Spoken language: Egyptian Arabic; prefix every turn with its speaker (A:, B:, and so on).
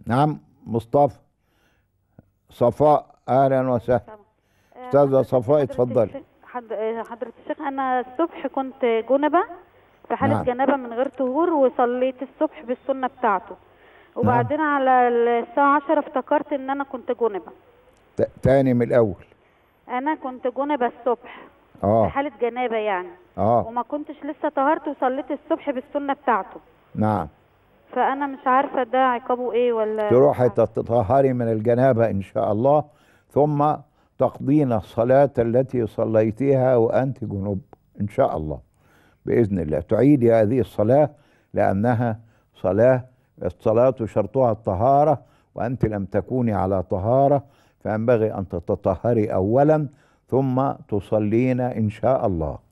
A: نعم مصطفى صفاء اهلا وسهلا استاذه صفاء اتفضلي
B: حد... حضرة الشيخ أنا الصبح كنت جنبة في حالة
A: نعم.
B: جنابة من غير طهور وصليت الصبح بالسنة بتاعته وبعدين على الساعة عشرة افتكرت إن أنا كنت جنبة
A: ت- تاني من الاول
B: أنا كنت جنبة الصبح في
A: اه
B: حالة جنابة يعني
A: اه
B: وما كنتش لسه طهرت وصليت الصبح بالسنة بتاعته
A: نعم
B: فأنا مش عارفة ده عقابه إيه ولا
A: تروحي تطهري من الجنابة إن شاء الله ثم تقضين الصلاة التي صليتيها وأنت جنوب إن شاء الله بإذن الله تعيدي هذه الصلاة لأنها صلاة الصلاة شرطها الطهارة وأنت لم تكوني على طهارة فينبغي أن تتطهري أولا ثم تصلين إن شاء الله